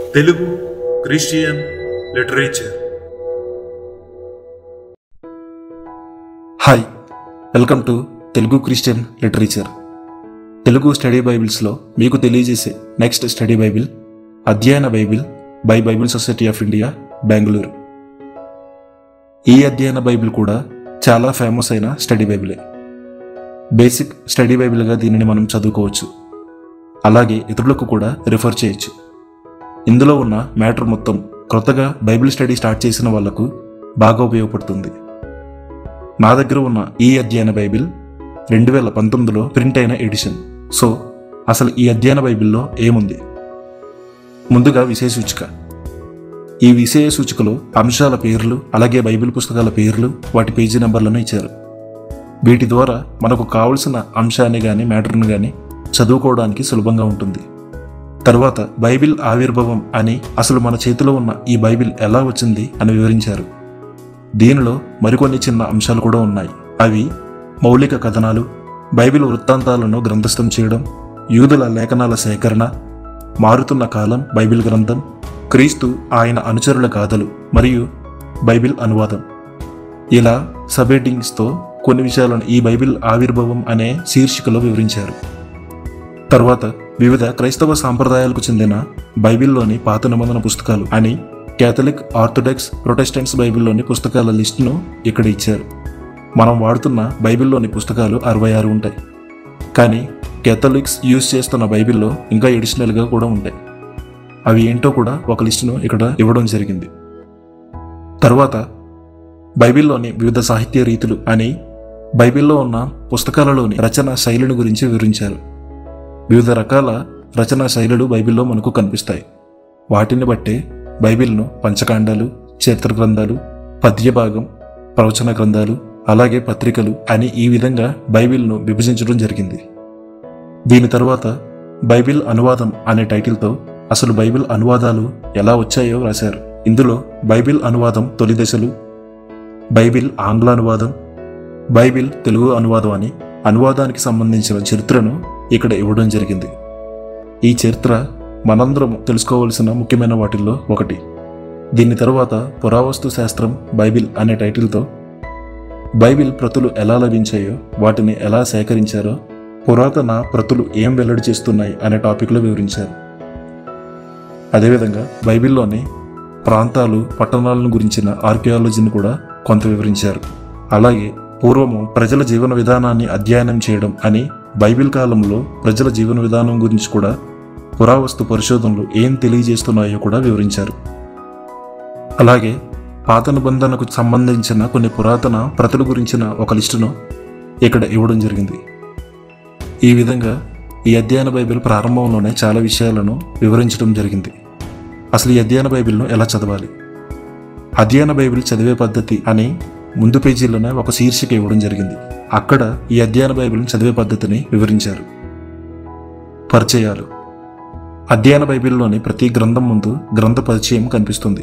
Telugu Christian literature hi welcome to Telugu Christian literature Telugu study బైబిల్స్లో మీకు తెలియజేసే నెక్స్ట్ స్టడీ బైబిల్ అధ్యయన Bible by Bible society of India Bengaluru ఈ అధ్యయన బైబిల్ కూడా చాలా ఫేమస్ అయిన స్టడీ బైబిలే బేసిక్ స్టడీ బైబిల్గా దీనిని మనం చదువుకోవచ్చు అలాగే ఇతరులకు కూడా రిఫర్ చేయొచ్చు ఇందులో ఉన్న మ్యాటర్ మొత్తం క్రొత్తగా బైబిల్ స్టడీ స్టార్ట్ చేసిన వాళ్లకు బాగా ఉపయోగపడుతుంది నా దగ్గర ఉన్న ఈ అధ్యయన బైబిల్ రెండు వేల పంతొమ్మిదిలో ప్రింట్ అయిన ఎడిషన్ సో అసలు ఈ అధ్యయన బైబిల్లో ఏముంది ముందుగా విషయ సూచిక ఈ విషయ సూచికలో అంశాల పేర్లు అలాగే బైబిల్ పుస్తకాల పేర్లు వాటి పేజీ నెంబర్లను ఇచ్చారు వీటి ద్వారా మనకు కావలసిన అంశాన్ని కానీ మ్యాటర్ని కానీ చదువుకోవడానికి సులభంగా ఉంటుంది తరువాత బైబిల్ ఆవిర్భావం అని అసలు మన చేతిలో ఉన్న ఈ బైబిల్ ఎలా వచ్చింది అని వివరించారు దీనిలో మరికొన్ని చిన్న అంశాలు కూడా ఉన్నాయి అవి మౌలిక కథనాలు బైబిల్ వృత్తాంతాలను గ్రంథస్థం చేయడం యూదుల లేఖనాల సేకరణ మారుతున్న కాలం బైబిల్ గ్రంథం క్రీస్తు ఆయన అనుచరుల గాథలు మరియు బైబిల్ అనువాదం ఇలా సబెడ్డింగ్స్తో కొన్ని విషయాలను ఈ బైబిల్ ఆవిర్భావం అనే శీర్షికలో వివరించారు తర్వాత వివిధ క్రైస్తవ సాంప్రదాయాలకు చెందిన బైబిల్లోని పాత నిబంధన పుస్తకాలు అని కేథలిక్ ఆర్థోడాక్స్ ప్రొటెస్టెంట్స్ బైబిల్లోని పుస్తకాల లిస్టును ఇక్కడ ఇచ్చారు మనం వాడుతున్న బైబిల్లోని పుస్తకాలు అరవై ఆరు ఉంటాయి కానీ కేథలిక్స్ యూజ్ చేస్తున్న బైబిల్లో ఇంకా ఎడిషనల్గా కూడా ఉంటాయి అవి ఏంటో కూడా ఒక లిస్టును ఇక్కడ ఇవ్వడం జరిగింది తర్వాత బైబిల్లోని వివిధ సాహిత్య రీతులు అని బైబిల్లో ఉన్న పుస్తకాలలోని రచన శైలిని గురించి వివరించారు వివిధ రకాల రచనా శైలులు బైబిల్లో మనకు కనిపిస్తాయి వాటిని బట్టే బైబిల్ను పంచకాండాలు చరిత్ర గ్రంథాలు పద్య భాగం ప్రవచన గ్రంథాలు అలాగే పత్రికలు అని ఈ విధంగా బైబిల్ను విభజించడం జరిగింది దీని తరువాత బైబిల్ అనువాదం అనే టైటిల్తో అసలు బైబిల్ అనువాదాలు ఎలా వచ్చాయో రాశారు ఇందులో బైబిల్ అనువాదం తొలి దశలు బైబిల్ ఆంగ్ల అనువాదం బైబిల్ తెలుగు అనువాదం అని అనువాదానికి సంబంధించిన చరిత్రను ఇక్కడ ఇవ్వడం జరిగింది ఈ చరిత్ర మనందరం తెలుసుకోవలసిన ముఖ్యమైన వాటిల్లో ఒకటి దీని తరువాత పురావస్తు శాస్త్రం బైబిల్ అనే టైటిల్తో బైబిల్ ప్రతులు ఎలా లభించాయో వాటిని ఎలా సేకరించారో పురాతన ప్రతులు ఏం వెల్లడి చేస్తున్నాయి అనే టాపిక్లో వివరించారు అదేవిధంగా బైబిల్లోని ప్రాంతాలు పట్టణాలను గురించిన ఆర్కియాలజీని కూడా కొంత వివరించారు అలాగే పూర్వము ప్రజల జీవన విధానాన్ని అధ్యయనం చేయడం అని బైబిల్ కాలంలో ప్రజల జీవన విధానం గురించి కూడా పురావస్తు పరిశోధనలు ఏం తెలియజేస్తున్నాయో కూడా వివరించారు అలాగే పాత నిబంధనకు సంబంధించిన కొన్ని పురాతన ప్రతుల గురించిన ఒక లిస్టును ఇక్కడ ఇవ్వడం జరిగింది ఈ విధంగా ఈ అధ్యయన బైబిల్ ప్రారంభంలోనే చాలా విషయాలను వివరించడం జరిగింది అసలు ఈ అధ్యయన బైబిల్ను ఎలా చదవాలి అధ్యయన బైబిల్ చదివే పద్ధతి అని ముందు పేజీలోనే ఒక శీర్షిక ఇవ్వడం జరిగింది అక్కడ ఈ అధ్యయన బైబిల్ని చదివే పద్ధతిని వివరించారు పరిచయాలు అధ్యయన బైబిల్లోని ప్రతి గ్రంథం ముందు గ్రంథ పరిచయం కనిపిస్తుంది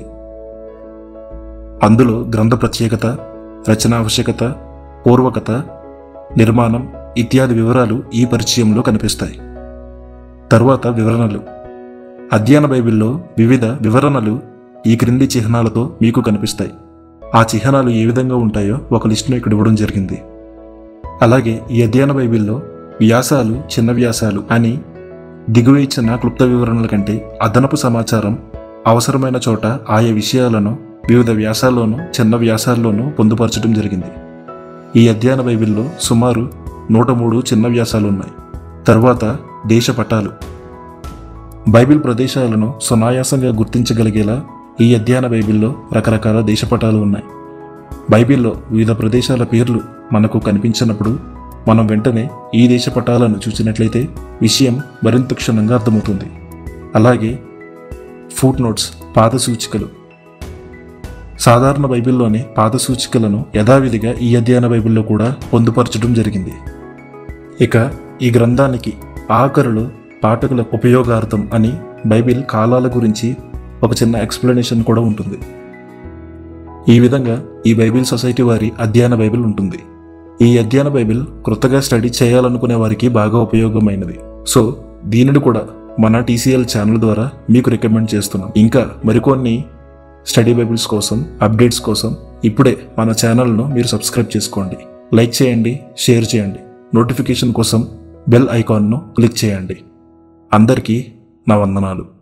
అందులో గ్రంథ ప్రత్యేకత రచనా ఆవశ్యకత పూర్వకత నిర్మాణం ఇత్యాది వివరాలు ఈ పరిచయంలో కనిపిస్తాయి తరువాత వివరణలు అధ్యయన బైబిల్లో వివిధ వివరణలు ఈ క్రింది చిహ్నాలతో మీకు కనిపిస్తాయి ఆ చిహ్నాలు ఏ విధంగా ఉంటాయో ఒక లిస్టును ఇక్కడ ఇవ్వడం జరిగింది అలాగే ఈ అధ్యయన బైబిల్లో వ్యాసాలు చిన్న వ్యాసాలు అని దిగువ ఇచ్చిన క్లుప్త వివరణల కంటే అదనపు సమాచారం అవసరమైన చోట ఆయా విషయాలను వివిధ వ్యాసాల్లోనూ చిన్న వ్యాసాల్లోనూ పొందుపరచడం జరిగింది ఈ అధ్యయన బైబిల్లో సుమారు నూట మూడు చిన్న వ్యాసాలు ఉన్నాయి తర్వాత దేశ పటాలు బైబిల్ ప్రదేశాలను సునాయాసంగా గుర్తించగలిగేలా ఈ అధ్యయన బైబిల్లో రకరకాల దేశపటాలు ఉన్నాయి బైబిల్లో వివిధ ప్రదేశాల పేర్లు మనకు కనిపించినప్పుడు మనం వెంటనే ఈ దేశపటాలను చూసినట్లయితే విషయం మరింత క్షుణ్ణంగా అర్థమవుతుంది అలాగే ఫుట్ నోట్స్ పాద సూచికలు సాధారణ బైబిల్లోని పాద సూచికలను యథావిధిగా ఈ అధ్యయన బైబిల్లో కూడా పొందుపరచడం జరిగింది ఇక ఈ గ్రంథానికి ఆఖరులో పాఠకుల ఉపయోగార్థం అని బైబిల్ కాలాల గురించి ఒక చిన్న ఎక్స్ప్లెనేషన్ కూడా ఉంటుంది ఈ విధంగా ఈ బైబిల్ సొసైటీ వారి అధ్యయన బైబిల్ ఉంటుంది ఈ అధ్యయన బైబిల్ క్రొత్తగా స్టడీ చేయాలనుకునే వారికి బాగా ఉపయోగమైనది సో దీనిని కూడా మన టీసీఎల్ ఛానల్ ద్వారా మీకు రికమెండ్ చేస్తున్నాం ఇంకా మరికొన్ని స్టడీ బైబిల్స్ కోసం అప్డేట్స్ కోసం ఇప్పుడే మన ఛానల్ను మీరు సబ్స్క్రైబ్ చేసుకోండి లైక్ చేయండి షేర్ చేయండి నోటిఫికేషన్ కోసం బెల్ ఐకాన్ను క్లిక్ చేయండి అందరికీ నా వందనాలు